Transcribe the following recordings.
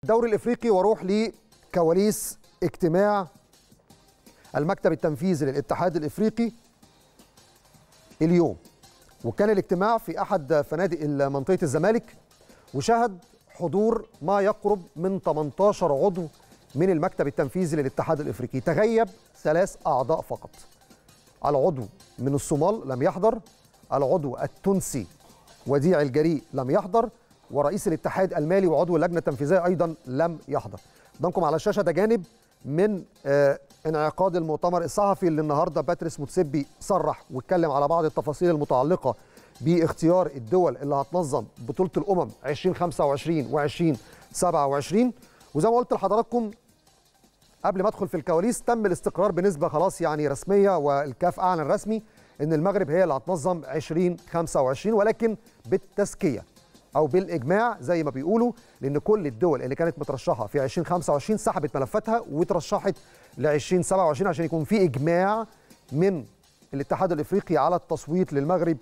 الدوري الافريقي واروح لكواليس اجتماع المكتب التنفيذي للاتحاد الافريقي اليوم وكان الاجتماع في احد فنادق منطقه الزمالك وشهد حضور ما يقرب من 18 عضو من المكتب التنفيذي للاتحاد الافريقي تغيب ثلاث اعضاء فقط العضو من الصومال لم يحضر العضو التونسي وديع الجريء لم يحضر ورئيس الاتحاد المالي وعضو اللجنه التنفيذيه ايضا لم يحضر قدامكم على الشاشه ده جانب من آه انعقاد المؤتمر الصحفي اللي النهارده باتريس موتسيبي صرح واتكلم على بعض التفاصيل المتعلقه باختيار الدول اللي هتنظم بطوله الامم 2025 و2027 وزي ما قلت لحضراتكم قبل ما ادخل في الكواليس تم الاستقرار بنسبه خلاص يعني رسميه والكاف اعلن رسمي ان المغرب هي اللي هتنظم 2025 ولكن بالتزكيه او بالاجماع زي ما بيقولوا لان كل الدول اللي كانت مترشحه في 2025 سحبت ملفاتها وترشحت ل 2027 عشان يكون في اجماع من الاتحاد الافريقي على التصويت للمغرب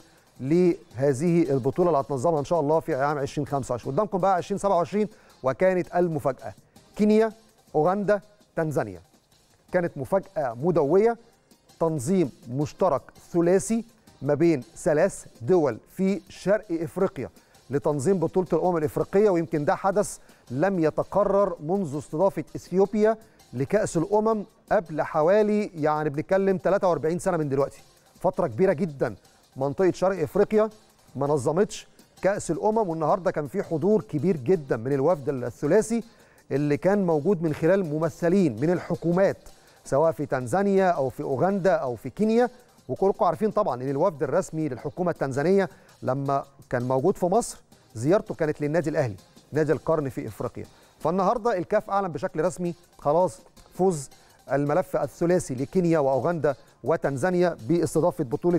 لهذه البطوله اللي هتنظمها ان شاء الله في عام 2025 قدامكم بقى 2027 وكانت المفاجاه كينيا اوغندا تنزانيا كانت مفاجاه مدويه تنظيم مشترك ثلاثي ما بين ثلاث دول في شرق افريقيا لتنظيم بطوله الامم الافريقيه ويمكن ده حدث لم يتكرر منذ استضافه اثيوبيا لكاس الامم قبل حوالي يعني بنتكلم 43 سنه من دلوقتي فتره كبيره جدا منطقه شرق افريقيا ما نظمتش كاس الامم والنهارده كان في حضور كبير جدا من الوفد الثلاثي اللي كان موجود من خلال ممثلين من الحكومات سواء في تنزانيا او في اوغندا او في كينيا وكلكم عارفين طبعا ان الوفد الرسمي للحكومه التنزانيه لما كان موجود في مصر زيارته كانت للنادي الاهلي نادي القرن في افريقيا فالنهارده الكاف اعلن بشكل رسمي خلاص فوز الملف الثلاثي لكينيا واوغندا وتنزانيا باستضافه بطوله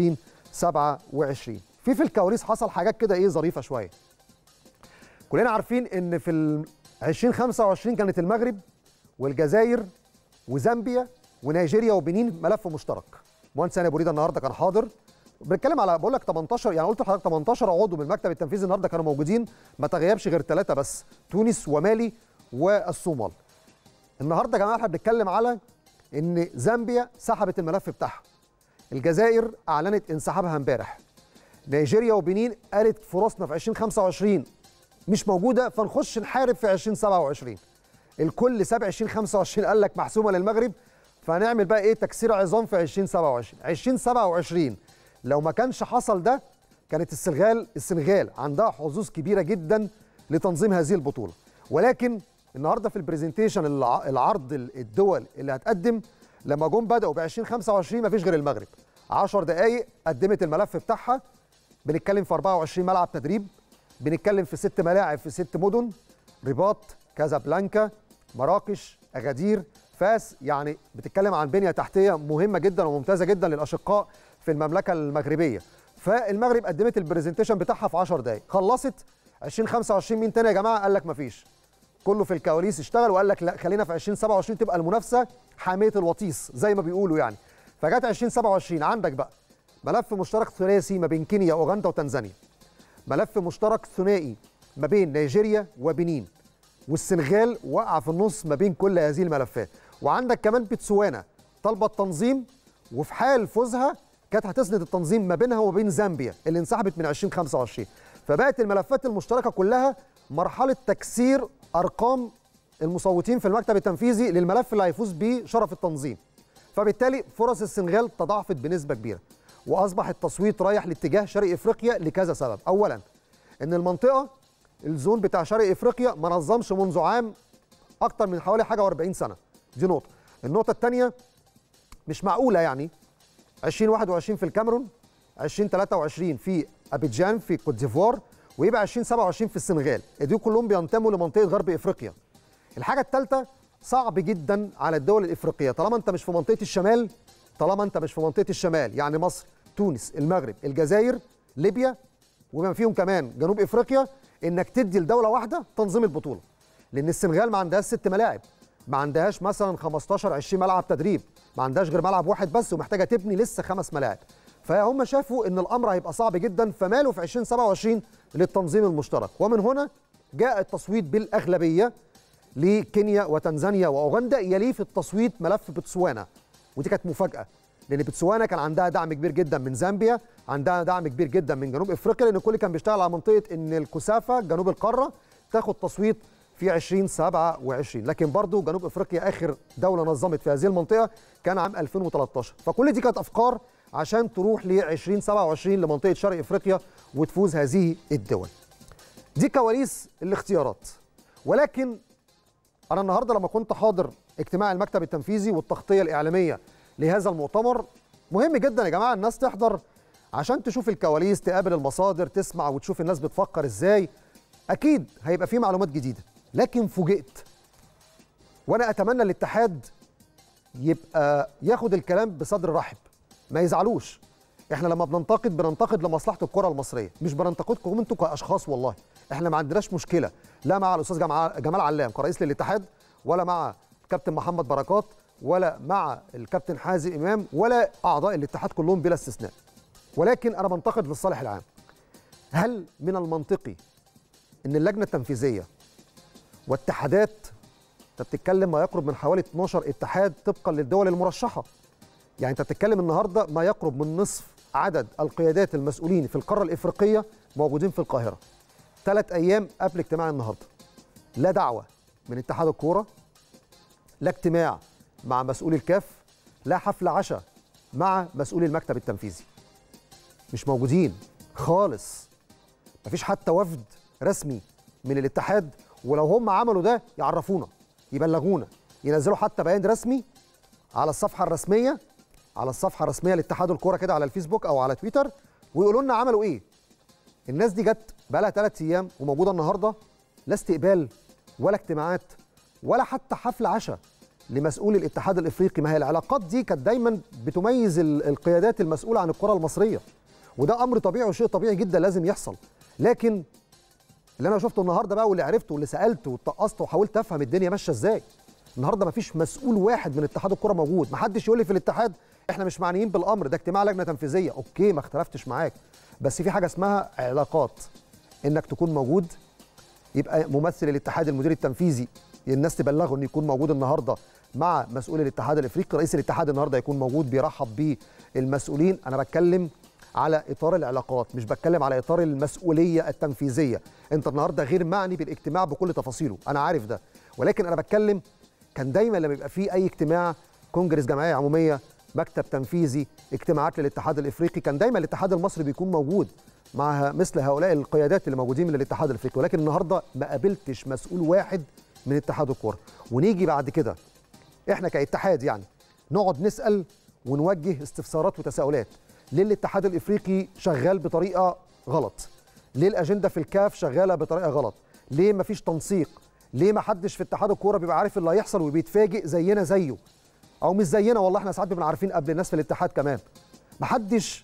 2027 في في الكواليس حصل حاجات كده ايه ظريفه شويه كلنا عارفين ان في ال 2025 كانت المغرب والجزائر وزامبيا ونيجيريا وبنين ملف مشترك مهندس هاني ابو ريده النهارده كان حاضر بنتكلم على بقول لك 18 يعني قلت لحضرتك 18 عضو من المكتب التنفيذي النهارده كانوا موجودين ما تغيبش غير ثلاثه بس تونس ومالي والصومال النهارده يا جماعه احنا بنتكلم على ان زامبيا سحبت الملف بتاعها الجزائر اعلنت انسحابها امبارح نيجيريا وبنين قالت فرصنا في 2025 مش موجوده فنخش نحارب في 2027 الكل ساب 2025 قال لك محسومه للمغرب فهنعمل بقى ايه تكسير عظام في 2027 2027 لو ما كانش حصل ده كانت السنغال السنغال عندها حظوظ كبيره جدا لتنظيم هذه البطوله ولكن النهارده في البرزنتيشن العرض الدول اللي هتقدم لما جم بداوا ب 2025 ما فيش غير المغرب 10 دقائق قدمت الملف بتاعها بنتكلم في 24 ملعب تدريب بنتكلم في ست ملاعب في ست مدن رباط كازابلانكا مراكش اغادير فاس يعني بتتكلم عن بنيه تحتيه مهمه جدا وممتازه جدا للاشقاء في المملكه المغربيه فالمغرب قدمت البرزنتيشن بتاعها في 10 دقائق خلصت 2025 مين تاني يا جماعه قال لك مفيش كله في الكواليس اشتغل وقال لك لا خلينا في 2027 تبقى المنافسه حاميه الوطيس زي ما بيقولوا يعني فجت 2027 عندك بقى ملف مشترك ثلاثي ما بين كينيا اوغندا وتنزانيا ملف مشترك ثنائي ما بين نيجيريا وبنين والسنغال وقع في النص ما بين كل هذه الملفات وعندك كمان بتسوانا طالبه التنظيم وفي حال فوزها كانت هتسند التنظيم ما بينها وبين زامبيا اللي انسحبت من 2025 فبقت الملفات المشتركه كلها مرحله تكسير ارقام المصوتين في المكتب التنفيذي للملف اللي هيفوز بيه شرف التنظيم فبالتالي فرص السنغال تضاعفت بنسبه كبيره واصبح التصويت رايح لاتجاه شرق افريقيا لكذا سبب اولا ان المنطقه الزون بتاع شرق افريقيا ما نظمش منذ عام اكتر من حوالي حاجه و40 سنه دي نقطه النقطه الثانيه مش معقوله يعني 2021 في الكاميرون 2023 في ابيجان في كوت ديفوار ويبقى 2027 في السنغال دول كلهم بينتموا لمنطقه غرب افريقيا الحاجه الثالثه صعب جدا على الدول الافريقيه طالما انت مش في منطقه الشمال طالما انت مش في منطقه الشمال يعني مصر تونس المغرب الجزائر ليبيا وما فيهم كمان جنوب افريقيا انك تدي لدوله واحده تنظيم البطوله لان السنغال ما عندهاش ست ملاعب ما عندهاش مثلا 15 20 ملعب تدريب ما عندهاش غير ملعب واحد بس ومحتاجه تبني لسه خمس ملاعب فهم شافوا ان الامر هيبقى صعب جدا فمالوا في 2027 للتنظيم المشترك ومن هنا جاء التصويت بالاغلبيه لكينيا وتنزانيا واوغندا يليه في التصويت ملف بتسوانا ودي كانت مفاجاه لان بتسوانا كان عندها دعم كبير جدا من زامبيا عندها دعم كبير جدا من جنوب افريقيا لان الكل كان بيشتغل على منطقه ان الكثافه جنوب القاره تاخد تصويت في 2027 لكن برضو جنوب افريقيا اخر دوله نظمت في هذه المنطقه كان عام 2013 فكل دي كانت افكار عشان تروح ل 2027 لمنطقه شرق افريقيا وتفوز هذه الدول دي كواليس الاختيارات ولكن انا النهارده لما كنت حاضر اجتماع المكتب التنفيذي والتغطيه الاعلاميه لهذا المؤتمر مهم جدا يا جماعه الناس تحضر عشان تشوف الكواليس تقابل المصادر تسمع وتشوف الناس بتفكر ازاي اكيد هيبقى في معلومات جديده لكن فوجئت وانا اتمنى الاتحاد يبقى ياخد الكلام بصدر رحب ما يزعلوش احنا لما بننتقد بننتقد لمصلحه الكره المصريه مش بننتقدكم انتوا كاشخاص والله احنا ما عندناش مشكله لا مع الاستاذ جمال علام كرئيس للاتحاد ولا مع كابتن محمد بركات ولا مع الكابتن حازم امام ولا اعضاء الاتحاد كلهم بلا استثناء ولكن انا بنتقد للصالح العام هل من المنطقي ان اللجنه التنفيذيه واتحادات انت بتتكلم ما يقرب من حوالي 12 اتحاد طبقا للدول المرشحه يعني انت بتتكلم النهارده ما يقرب من نصف عدد القيادات المسؤولين في القاره الافريقيه موجودين في القاهره ثلاث ايام قبل اجتماع النهارده لا دعوه من اتحاد الكوره لا اجتماع مع مسؤول الكاف لا حفل عشاء مع مسؤول المكتب التنفيذي مش موجودين خالص مفيش حتى وفد رسمي من الاتحاد ولو هم عملوا ده يعرفونا يبلغونا ينزلوا حتى بيان رسمي على الصفحه الرسميه على الصفحه الرسميه لاتحاد الكوره كده على الفيسبوك او على تويتر ويقولوا لنا عملوا ايه الناس دي جت بقى لها ثلاث ايام وموجوده النهارده لا استقبال ولا اجتماعات ولا حتى حفل عشاء لمسؤول الاتحاد الافريقي ما هي العلاقات دي كانت دايما بتميز القيادات المسؤوله عن الكره المصريه وده امر طبيعي وشيء طبيعي جدا لازم يحصل لكن اللي انا شفته النهارده بقى واللي عرفته واللي سالته واتقصت وحاولت افهم الدنيا ماشيه ازاي النهارده مفيش مسؤول واحد من اتحاد الكره موجود محدش يقول لي في الاتحاد احنا مش معنيين بالامر ده اجتماع لجنه تنفيذيه اوكي ما اختلفتش معاك بس في حاجه اسمها علاقات انك تكون موجود يبقى ممثل الاتحاد المدير التنفيذي الناس تبلغه انه يكون موجود النهارده مع مسؤول الاتحاد الافريقي رئيس الاتحاد النهارده يكون موجود بيرحب بالمسؤولين انا بتكلم على اطار العلاقات مش بتكلم على اطار المسؤوليه التنفيذيه انت النهارده غير معني بالاجتماع بكل تفاصيله انا عارف ده ولكن انا بتكلم كان دايما لما يبقى في اي اجتماع كونجرس جمعيه عموميه مكتب تنفيذي اجتماعات للاتحاد الافريقي كان دايما الاتحاد المصري بيكون موجود مع مثل هؤلاء القيادات اللي موجودين من الاتحاد الافريقي ولكن النهارده ما قابلتش مسؤول واحد من اتحاد الكوره ونيجي بعد كده احنا كاتحاد يعني نقعد نسال ونوجه استفسارات وتساؤلات ليه الاتحاد الافريقي شغال بطريقه غلط ليه الاجنده في الكاف شغاله بطريقه غلط ليه مفيش تنسيق ليه ما حدش في اتحاد الكوره بيبقى عارف اللي هيحصل وبيتفاجئ زينا زيه او مش زينا والله احنا ساعات بنبقى عارفين قبل الناس في الاتحاد كمان ما حدش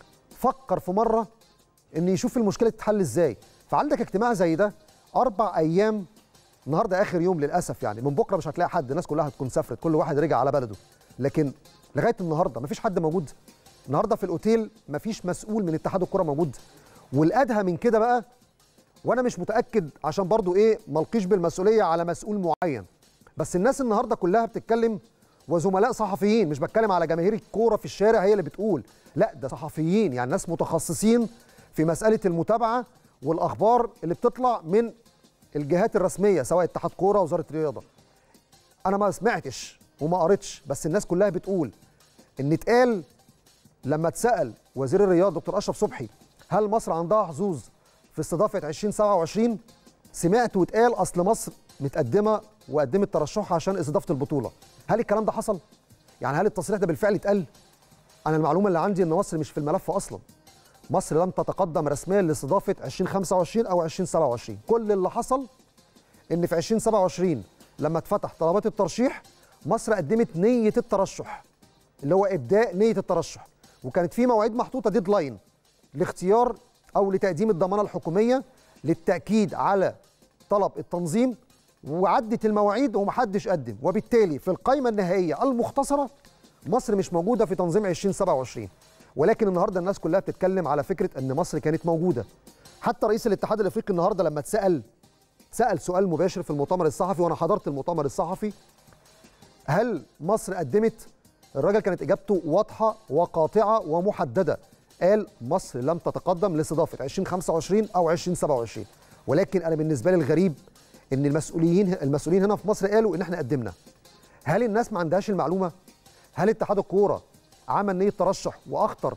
فكر في مره ان يشوف المشكله تتحل ازاي فعندك اجتماع زي ده اربع ايام النهارده اخر يوم للاسف يعني من بكره مش هتلاقي حد الناس كلها هتكون سافرت كل واحد رجع على بلده لكن لغايه النهارده مفيش حد موجود النهارده في الاوتيل مفيش مسؤول من اتحاد الكره موجود والادهى من كده بقى وانا مش متاكد عشان برضو ايه ملقيش بالمسؤوليه على مسؤول معين بس الناس النهارده كلها بتتكلم وزملاء صحفيين مش بتكلم على جماهير الكوره في الشارع هي اللي بتقول لا ده صحفيين يعني ناس متخصصين في مساله المتابعه والاخبار اللي بتطلع من الجهات الرسميه سواء اتحاد كوره وزاره الرياضه انا ما سمعتش وما قريتش بس الناس كلها بتقول ان اتقال لما اتسال وزير الرياضه دكتور اشرف صبحي هل مصر عندها حظوظ في استضافه 2027 سمعت واتقال اصل مصر متقدمه وقدمت ترشحها عشان استضافه البطوله هل الكلام ده حصل يعني هل التصريح ده بالفعل اتقال انا المعلومه اللي عندي ان مصر مش في الملف اصلا مصر لم تتقدم رسميا لاستضافه 2025 او 2027 كل اللي حصل ان في 2027 لما اتفتح طلبات الترشيح مصر قدمت نيه الترشح اللي هو ابداء نيه الترشح وكانت في مواعيد محطوطه ديدلاين لاختيار او لتقديم الضمانه الحكوميه للتاكيد على طلب التنظيم وعدت المواعيد ومحدش قدم وبالتالي في القائمه النهائيه المختصره مصر مش موجوده في تنظيم 2027 ولكن النهارده الناس كلها بتتكلم على فكره ان مصر كانت موجوده حتى رئيس الاتحاد الافريقي النهارده لما اتسال سال سؤال مباشر في المؤتمر الصحفي وانا حضرت المؤتمر الصحفي هل مصر قدمت الراجل كانت اجابته واضحه وقاطعه ومحدده قال مصر لم تتقدم لاستضافه 2025 او 2027 ولكن انا بالنسبه لي الغريب ان المسؤولين المسؤولين هنا في مصر قالوا ان احنا قدمنا هل الناس ما عندهاش المعلومه هل اتحاد الكوره عمل نيه ترشح واخطر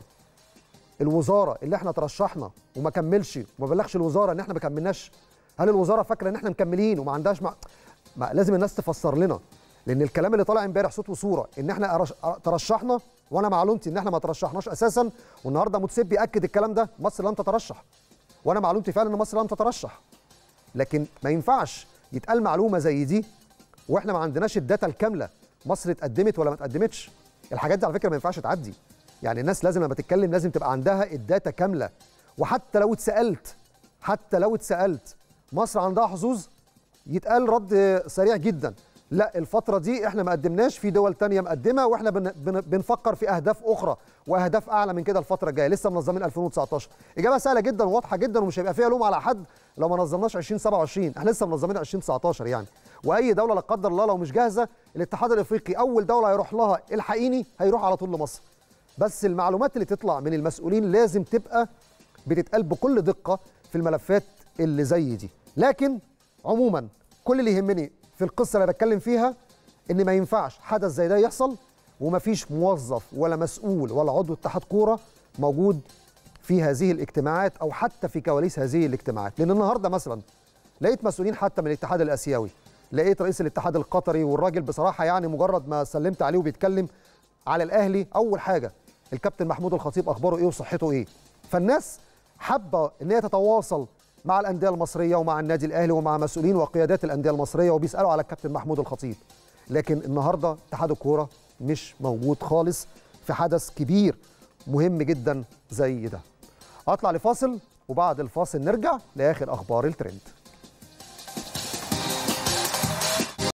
الوزاره اللي احنا ترشحنا وما كملش وما بلغش الوزاره ان احنا ما كملناش هل الوزاره فاكره ان احنا مكملين وما عندهاش مع... ما لازم الناس تفسر لنا لان الكلام اللي طالع امبارح صوت وصوره ان احنا أرش... ترشحنا وانا معلومتي ان احنا ما ترشحناش اساسا والنهارده متسبي اكد الكلام ده مصر لم تترشح وانا معلومتي فعلا ان مصر لم تترشح لكن ما ينفعش يتقال معلومه زي دي واحنا ما عندناش الداتا الكامله مصر اتقدمت ولا ما اتقدمتش الحاجات دي على فكره ما ينفعش تعدي يعني الناس لازم لما تتكلم لازم تبقى عندها الداتا كامله وحتى لو اتسالت حتى لو اتسالت مصر عندها حظوظ يتقال رد سريع جدا لا الفتره دي احنا ما قدمناش في دول تانية مقدمه واحنا بن بن بنفكر في اهداف اخرى واهداف اعلى من كده الفتره الجايه لسه منظمين 2019 اجابه سهله جدا وواضحه جدا ومش هيبقى فيها لوم على حد لو ما نظمناش 2027 احنا لسه منظمين 2019 يعني واي دوله لا قدر الله لو مش جاهزه الاتحاد الافريقي اول دوله هيروح لها الحقيني هيروح على طول لمصر بس المعلومات اللي تطلع من المسؤولين لازم تبقى بتتقال بكل دقه في الملفات اللي زي دي لكن عموما كل اللي يهمني في القصه اللي بتكلم فيها ان ما ينفعش حدث زي ده يحصل ومفيش موظف ولا مسؤول ولا عضو اتحاد كوره موجود في هذه الاجتماعات او حتى في كواليس هذه الاجتماعات لان النهارده مثلا لقيت مسؤولين حتى من الاتحاد الاسيوي لقيت رئيس الاتحاد القطري والراجل بصراحه يعني مجرد ما سلمت عليه وبيتكلم على الاهلي اول حاجه الكابتن محمود الخطيب اخباره ايه وصحته ايه فالناس حابه ان هي تتواصل مع الانديه المصريه ومع النادي الاهلي ومع مسؤولين وقيادات الانديه المصريه وبيسالوا على الكابتن محمود الخطيب لكن النهارده اتحاد الكوره مش موجود خالص في حدث كبير مهم جدا زي ده اطلع لفاصل وبعد الفاصل نرجع لاخر اخبار الترند